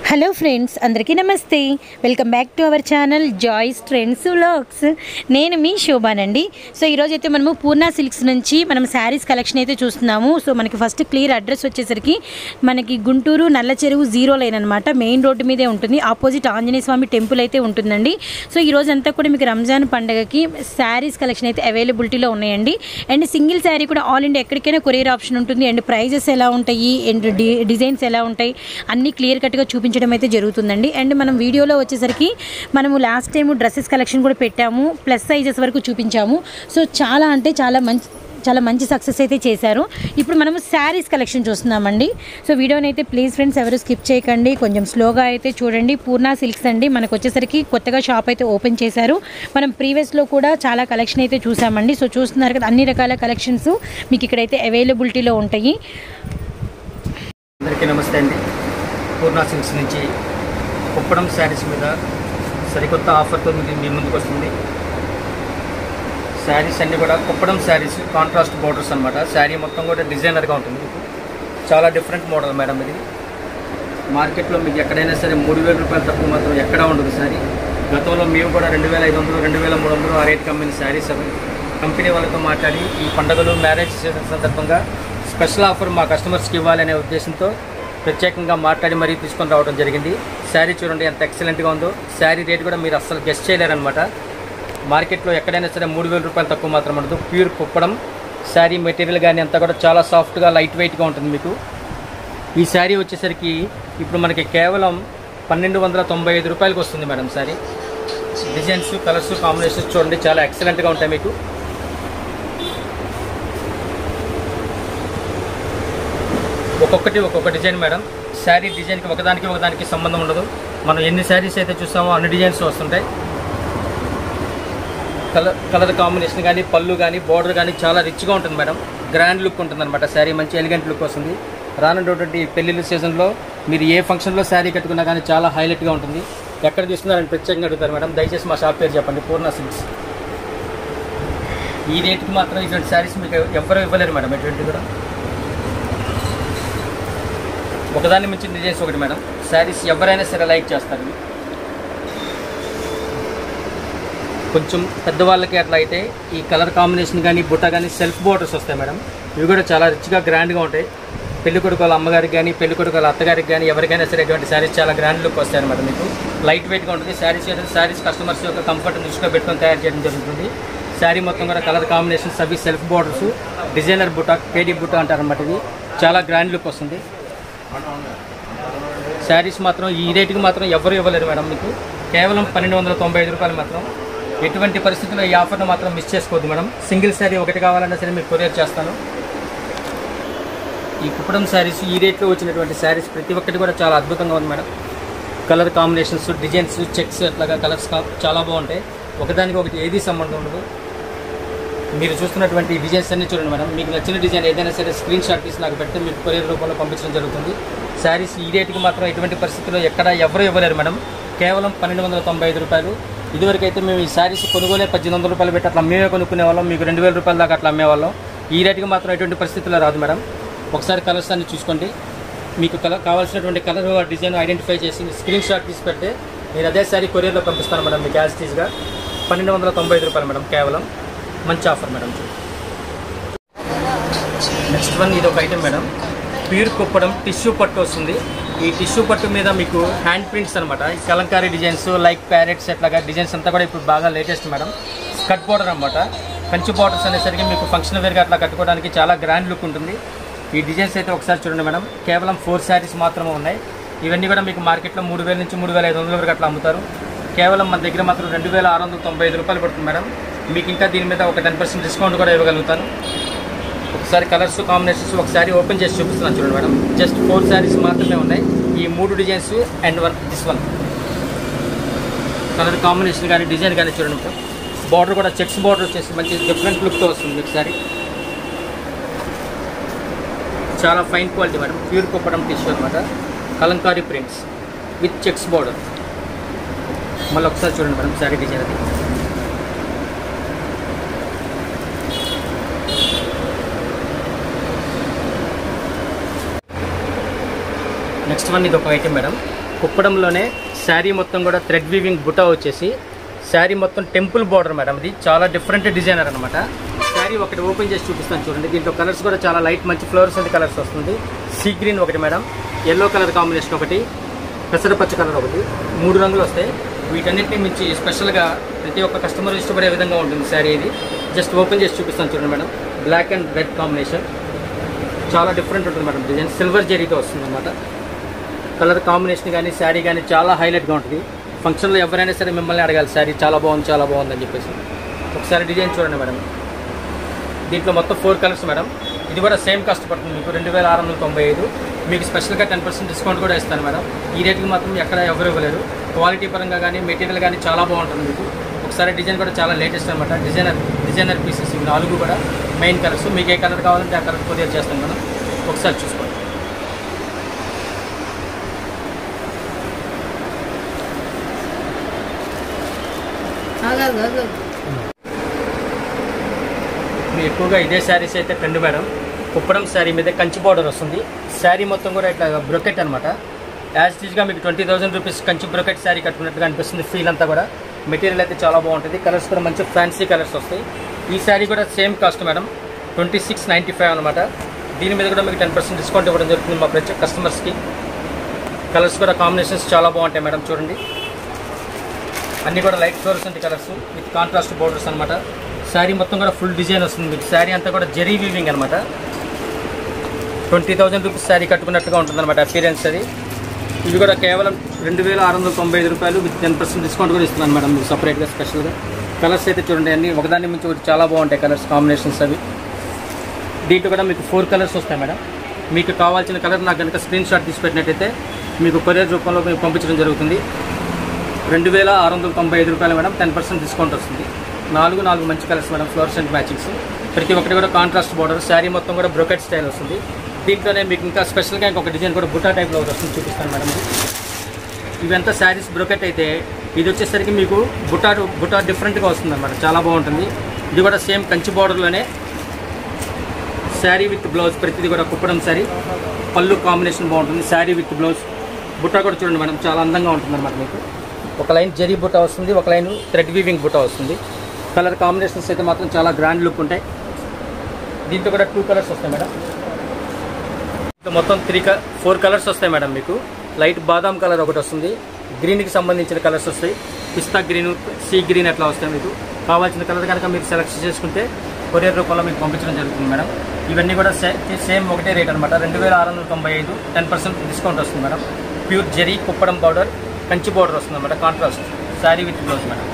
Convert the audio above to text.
Hello friends అందరికీ నమస్తే welcome back to our channel Joys trends vlogs నేను మీ శోభానండి సో ఈరోజు అయితే మనము పూర్ణ సిల్క్స్ నుంచి మనం శారీస్ కలెక్షన్ అయితే చూస్తున్నాము సో మనకి ఫస్ట్ క్లియర్ అడ్రస్ వచ్చేసరికి మనకి గుంటూరు నల్ల చెరువు జీరో లైన్ అనమాట మెయిన్ రోడ్డు మీదే ఉంటుంది ఆపోజిట్ ఆంజనేయ స్వామి టెంపుల్ అయితే ఉంటుందండి సో ఈ రోజు అంతా కూడా మీకు రంజాన్ పండగకి శారీస్ కలెక్షన్ అయితే అవైలబిలిటీలో ఉన్నాయండి అండ్ సింగిల్ శారీ కూడా ఆల్ ఇండియా ఎక్కడికైనా కొరియర్ ఆప్షన్ ఉంటుంది అండ్ ప్రైజెస్ ఎలా ఉంటాయి అండ్ డి డిజైన్స్ ఎలా ఉంటాయి అన్నీ క్లియర్ కట్గా చూపించడం అయితే జరుగుతుందండి అండ్ మనం వీడియోలో వచ్చేసరికి మనము లాస్ట్ టైం డ్రెస్సెస్ కలెక్షన్ కూడా పెట్టాము ప్లస్ సైజెస్ వరకు చూపించాము సో చాలా అంటే చాలా మంచి చాలా మంచి సక్సెస్ అయితే చేశారు ఇప్పుడు మనము శారీస్ కలెక్షన్ చూస్తున్నామండి సో వీడియోని అయితే ప్లీజ్ ఫ్రెండ్స్ ఎవరు స్కిప్ చేయకండి కొంచెం స్లోగా అయితే చూడండి పూర్ణ సిల్క్స్ అండి మనకు వచ్చేసరికి కొత్తగా షాప్ అయితే ఓపెన్ చేశారు మనం ప్రీవియస్లో కూడా చాలా కలెక్షన్ అయితే చూసామండి సో చూస్తున్నారు కదా అన్ని రకాల కలెక్షన్స్ మీకు ఇక్కడైతే అవైలబిలిటీలో ఉంటాయి అందరికీ నమస్తే అండి పూర్ణ సిల్క్స్ నుంచి కుప్పడం శారీస్ మీద సరికొత్త ఆఫర్తో మీ మీ ముందుకు వస్తుంది శారీస్ అన్నీ కూడా కుప్పడం శారీస్ కాంట్రాస్ట్ బోర్డర్స్ అనమాట శారీ మొత్తం కూడా డిజైనర్గా ఉంటుంది మీకు చాలా డిఫరెంట్ మోడల్ మేడం ఇది మార్కెట్లో మీకు ఎక్కడైనా సరే మూడు వేల రూపాయలు తక్కువ మాత్రం ఎక్కడా ఉండదు శారీ గతంలో మేము కూడా రెండు వేల ఐదు వందలు రెండు వేల మూడు వందలు ఆ రేట్ కంపెనీ శారీస్ అవి కంపెనీ వాళ్ళతో మాట్లాడి ఈ పండుగలు మ్యారేజ్ సీజన్ సందర్భంగా స్పెషల్ ఆఫర్ మా కస్టమర్స్కి ఇవ్వాలనే ఉద్దేశంతో ప్రత్యేకంగా మాట్లాడి మరీ తీసుకొని రావడం జరిగింది శారీ చూడండి ఎంత ఎక్సలెంట్గా ఉందో శారీ రేట్ కూడా మీరు అస్సలు గెస్ట్ చేయలేరనమాట మార్కెట్లో ఎక్కడైనా సరే మూడు వేల రూపాయలు తక్కువ మాత్రం ఉండదు ప్యూర్ కుప్పడం శారీ మెటీరియల్ కానీ అంతా కూడా చాలా సాఫ్ట్గా లైట్ వెయిట్గా ఉంటుంది మీకు ఈ శారీ వచ్చేసరికి ఇప్పుడు మనకి కేవలం పన్నెండు వందల తొంభై ఐదు రూపాయలకి వస్తుంది madam sari designs colours combinations చూడండి చాలా ఎక్సలెంట్గా ఉంటాయి మీకు ఒక్కొక్కటి ఒక్కొక్క డిజైన్ మేడం శారీ డిజైన్కి ఒకదానికి ఒకదానికి సంబంధం ఉండదు మనం ఎన్ని శారీస్ అయితే చూస్తామో అన్ని డిజైన్స్ వస్తుంటాయి కలర్ కలర్ కాంబినేషన్ కానీ పళ్ళు కానీ బార్డర్ కానీ చాలా రిచ్గా ఉంటుంది మేడం గ్రాండ్ లుక్ ఉంటుంది అనమాట శారీ మంచి ఎలిగెంట్ లుక్ వస్తుంది రానున్నటువంటి పెళ్లిళ్ళ సీజన్లో మీరు ఏ ఫంక్షన్లో శారీ కట్టుకున్నా కానీ చాలా హైలైట్గా ఉంటుంది ఎక్కడ తీసుకున్నారని ప్రత్యేకంగా అడుగుతారు మేడం దయచేసి మా షాప్ పేరు చెప్పండి పూర్ణ సిల్క్స్ ఈ రేట్కి మాత్రం ఇటువంటి శారీస్ మీకు ఎవ్వరూ ఇవ్వలేరు మేడం ఎటువంటి కూడా ఒకదాన్ని మించిన డిజైన్స్ ఒకటి మేడం శారీస్ ఎవరైనా సరే లైక్ చేస్తారు ఇవి. కొంచెం పెద్దవాళ్ళకి అట్లా అయితే ఈ కలర్ కాంబినేషన్ కానీ బుట్ట కానీ సెల్ఫ్ బోర్డర్స్ వస్తాయి మేడం ఇవి కూడా చాలా రిచ్గా గ్రాండ్గా ఉంటాయి పెళ్లి కొడుకు వాళ్ళ అమ్మగారికి కానీ పెళ్లి కొడుకు వాళ్ళ అత్తగారికి కానీ ఎవరికైనా సరే ఇటువంటి శారీస్ చాలా గ్రాండ్ లుక్ వస్తాయి అనమాట మీకు లైట్ వెయిట్గా ఉంటుంది శారీస్ ఏంటంటే శారీస్ కస్టమర్స్ యొక్క కంఫర్ట్ దృష్టిలో పెట్టుకొని తయారు చేయడం జరుగుతుంది శారీ మొత్తం కూడా కలర్ కాంబినేషన్స్ అవి సెల్ఫ్ బోర్డర్స్ డిజైనర్ బుట్ట కేడీ బుట్ట అంటారు అనమాట ఇది చాలా గ్రాండ్ లుక్ వస్తుంది శారీస్ మాత్రం ఈ రేటుకి మాత్రం ఎవరు ఇవ్వలేరు మేడం మీకు కేవలం పన్నెండు వందల తొంభై ఐదు రూపాయలు మాత్రం ఎటువంటి పరిస్థితుల్లో ఈ ఆఫర్ను మాత్రం మిస్ చేసుకోవద్దు మేడం సింగిల్ శారీ ఒకటి కావాలన్నా సరే మీకు కొరియర్ చేస్తాను ఈ కుప్పడం శారీస్ ఈ రేట్లో వచ్చినటువంటి శారీస్ ప్రతి ఒక్కటి కూడా చాలా అద్భుతంగా ఉంది madam colour combinations designs checks అట్లాగా కలర్స్ చాలా బాగుంటాయి ఒకదానికి ఒకటి ఏది సంబంధం ఉండదు మీరు చూస్తున్నటువంటి డిజైన్స్ అన్ని చూడండి మేడం మీకు నచ్చిన డిజైన్ ఏదైనా సరే స్క్రీన్ షాట్ తీసి నాకు పెడితే మీకు కొరియర్ రూపంలో పంపించడం జరుగుతుంది శారీస్ ఈ రేటుకి మాత్రం ఎటువంటి పరిస్థితుల్లో ఎక్కడ ఎవరు ఇవ్వలేరు మేడం కేవలం పన్నెండు వందల తొంభై ఐదు రూపాయలు ఇదివరకు అయితే మేము ఈ శారీస్ కొనుగోలే పద్దెనిమిది వందల రూపాయలు పెట్టి అట్లా మేమే కొనుక్కునే వాళ్ళం మీకు రెండు వేల రూపాయల దాకా అట్లా అమ్మేవాళ్ళం ఈ రేటుకి మాత్రం ఎటువంటి పరిస్థితుల్లో రాదు మేడం ఒకసారి కలర్స్ అన్ని చూసుకోండి మీకు కలర్ కావాల్సినటువంటి కలర్ డిజైన్ ఐడెంటిఫై చేసి స్క్రీన్ షాట్ తీసి పెడితే నేను అదే శారీ కొరియర్లో పంపిస్తాను మేడం మీకు యాజ్ టీజ్గా పన్నెండు వందల తొంభై ఐదు రూపాయలు మేడం కేవలం మంచి ఆఫర్ మేడం నెక్స్ట్ వన్ ఇది ఒక item madam pure Kuppadam tissue పట్టు వస్తుంది ఈ టిష్యూ పట్టు మీద మీకు హ్యాండ్ ప్రింట్స్ అనమాట ఈ కలంకారీ డిజైన్స్ లైక్ ప్యారెట్స్ ఎట్లాగా డిజైన్స్ అంతా కూడా ఇప్పుడు బాగా లేటెస్ట్ మేడం స్కట్ బార్డర్ అనమాట కంచి బార్డర్స్ అనేసరికి మీకు ఫంక్షన్ వేర్గా అట్లా కట్టుకోవడానికి చాలా గ్రాండ్ లుక్ ఉంటుంది ఈ డిజైన్స్ అయితే ఒకసారి చూడండి మేడం కేవలం ఫోర్ శారీస్ మాత్రమే ఉన్నాయి ఇవన్నీ కూడా మీకు మార్కెట్లో మూడు వేల నుంచి మూడు వేల ఐదు వందల వరకు అట్లా అమ్ముతారు కేవలం మన దగ్గర మాత్రం రెండు వేల ఆరు వందల తొంభై ఐదు రూపాయలు పడుతుంది మేడం మీకు ఇంకా దీని మీద ఒక టెన్ పర్సెంట్ డిస్కౌంట్ కూడా ఇవ్వగలుగుతాను ఒకసారి కలర్స్ కాంబినేషన్స్ ఒకసారి ఓపెన్ చేసి చూపిస్తున్నాను చూడండి మేడం జస్ట్ ఫోర్ శారీస్ మాత్రమే ఉన్నాయి ఈ మూడు designs and one this one colour combination కానీ డిజైన్ కానీ చూడండి మేడం బార్డర్ కూడా చెక్స్ బార్డర్ వచ్చేసి మంచి డిఫరెంట్ లుక్తో వస్తుంది మీకు సారీ చాలా fine quality madam pure Kuppadam tissue అనమాట kalamkari prints with checks border మళ్ళీ ఒకసారి చూడండి మేడం శారీ డిజైన్ అది నెక్స్ట్ వన్ ఇది ఒక ఐటెం మేడం కుప్పడంలోనే శారీ మొత్తం కూడా థ్రెడ్ వీవింగ్ బుటా వచ్చేసి శారీ మొత్తం టెంపుల్ బార్డర్ మేడం ఇది చాలా డిఫరెంట్ డిజైనర్ అనమాట శారీ ఒకటి ఓపెన్ చేసి చూపిస్తాను చూడండి దీంట్లో కలర్స్ కూడా చాలా లైట్ మంచి ఫ్లోరసెంట్ కలర్స్ వస్తుంది సీ గ్రీన్ ఒకటి మేడం ఎల్లో కలర్ కాంబినేషన్ ఒకటి పెసరపచ్చ కలర్ ఒకటి మూడు రంగులు వస్తాయి వీటన్నిటిని మించి స్పెషల్గా ప్రతి ఒక్క కస్టమర్ ఇష్టపడే విధంగా ఉంటుంది శారీ ఇది జస్ట్ ఓపెన్ చేసి చూపిస్తాను చూడండి madam black and red combination చాలా డిఫరెంట్ ఉంటుంది మేడం డిజైన్ సిల్వర్ జరీతో వస్తుంది అనమాట కలర్ కాంబినేషన్ కానీ శారీ కానీ చాలా హైలైట్గా ఉంటుంది ఫంక్షన్లో ఎవరైనా సరే మిమ్మల్ని అడగాలి శారీ చాలా బాగుంది చాలా బాగుంది అని చెప్పేసి ఒకసారి డిజైన్ చూడండి మేడం దీంట్లో మొత్తం ఫోర్ కలర్స్ మేడం ఇది కూడా సేమ్ కాస్ట్ పడుతుంది మీకు రెండు వేల ఆరు వందల తొంభై ఐదు మీకు స్పెషల్గా టెన్ పర్సెంట్ డిస్కౌంట్ కూడా ఇస్తాను మేడం ఈ రేట్కి మాత్రం ఎక్కడ ఎవరు ఇవ్వలేరు క్వాలిటీ పరంగా కానీ మెటీరియల్ కానీ చాలా బాగుంటుంది మీకు ఒకసారి డిజైన్ కూడా చాలా లేటెస్ట్ అనమాట డిజైనర్ డిజైనర్ పీసెస్ ఇవి నాలుగు కూడా మెయిన్ కలర్స్ మీకు ఏ కలర్ కావాలంటే ఆ కలర్ కొరియర్ చేస్తాను మేడం ఒకసారి చూసుకోండి ఇప్పుడు ఎక్కువగా ఇదే శారీస్ అయితే ట్రెండ్ మేడం కుప్పడం శారీ మీద కంచి బార్డర్ వస్తుంది శారీ మొత్తం కూడా ఇట్లా బ్రొకెట్ అనమాట యాజ్ టీజ్గా మీకు twenty thousand rupees Kanchi brocade sari కట్టుకున్నట్టుగా అనిపిస్తుంది ఫీల్ అంతా కూడా మెటీరియల్ అయితే చాలా బాగుంటుంది కలర్స్ కూడా మంచి ఫ్యాన్సీ కలర్స్ వస్తాయి ఈ శారీ కూడా same cost madam twenty six ninety five అనమాట దీని మీద కూడా మీకు టెన్ పర్సెంట్ డిస్కౌంట్ ఇవ్వడం జరుగుతుంది మా ప్రతి కస్టమర్స్కి కలర్స్ కూడా కాంబినేషన్స్ చాలా బాగుంటాయి మేడం చూడండి అన్నీ కూడా light fluorescent colours with contrast borders అనమాట శారీ మొత్తం కూడా ఫుల్ డిజైన్ వస్తుంది మీకు శారీ అంతా కూడా జరీ వీవింగ్ అనమాట ట్వంటీ థౌజండ్ రూపీస్ శారీ కట్టుకున్నట్టుగా ఉంటుంది అనమాట అపీరెన్స్ అది ఇవి కూడా కేవలం రెండు వేల ఆరు వందల తొంభై ఐదు రూపాయలు విత్ టెన్ పర్సెంట్ డిస్కౌంట్ కూడా ఇస్తున్నాను మేడం మీకు సపరేట్గా స్పెషల్గా కలర్స్ అయితే చూడండి అన్ని ఒకదాని మించి ఒకటి చాలా బాగుంటాయి కలర్స్ కాంబినేషన్స్ అవి దీంట్లో కూడా మీకు ఫోర్ కలర్స్ వస్తాయి మేడం మీకు కావాల్సిన కలర్ నాకు కనుక స్క్రీన్ షాట్ తీసి పెట్టినట్టయితే మీకు కొరియర్ రూపంలో మీకు పంపించడం జరుగుతుంది రెండు వేల ఆరు వందల తొంభై ఐదు రూపాయలు మేడం టెన్ పర్సెంట్ డిస్కౌంట్ వస్తుంది నాలుగు నాలుగు మంచి కలర్స్ మేడం ఫ్లోర్స్ అండ్ మ్యాచింగ్స్ ప్రతి ఒక్కటి కూడా కాంట్రాస్ట్ బార్డర్ శారీ మొత్తం కూడా బ్రొకెట్ స్టైల్ వస్తుంది దీంట్లోనే మీకు ఇంకా స్పెషల్గా ఇంకొక డిజైన్ కూడా బుటా టైప్లో ఒకటి వస్తుంది చూపిస్తాను మేడం ఇది. ఇవంతా శారీస్ బ్రొకెట్ అయితే ఇది వచ్చేసరికి మీకు బుటా బుటా డిఫరెంట్గా వస్తుంది అనమాట చాలా బాగుంటుంది ఇది కూడా సేమ్ కంచి బార్డర్లోనే శారీ విత్ బ్లౌజ్ ప్రతిదీ కూడా కుప్పడం శారీ పళ్ళు కాంబినేషన్ బాగుంటుంది శారీ విత్ బ్లౌజ్ బుట్ట కూడా చూడండి మేడం చాలా అందంగా ఉంటుంది అనమాట మీకు ఒక లైన్ జరీ బుట్ట వస్తుంది ఒక లైన్ థ్రెడ్ వీవింగ్ బుట్ట వస్తుంది కలర్ కాంబినేషన్స్ అయితే మాత్రం చాలా గ్రాండ్ లుక్ ఉంటాయి దీంట్లో కూడా టూ కలర్స్ వస్తాయి మేడం దీంట్లో మొత్తం త్రీ క ఫోర్ కలర్స్ వస్తాయి మేడం మీకు లైట్ బాదాం కలర్ ఒకటి వస్తుంది గ్రీన్కి సంబంధించిన కలర్స్ వస్తాయి పిస్తా గ్రీన్ సీ గ్రీన్ అట్లా వస్తాయి మీకు కావాల్సిన కలర్ కనుక మీరు సెలెక్ట్ చేసుకుంటే కొరియర్ రూపంలో మీకు పంపించడం జరుగుతుంది మేడం ఇవన్నీ కూడా సే సేమ్ ఒకటే రేట్ అనమాట రెండు వేల ఆరు వందల తొంభై ఐదు టెన్ పర్సెంట్ డిస్కౌంట్ వస్తుంది madam pure zari Kuppadam border Kanchi border వస్తుంది అనమాట contrast sari with blouse madam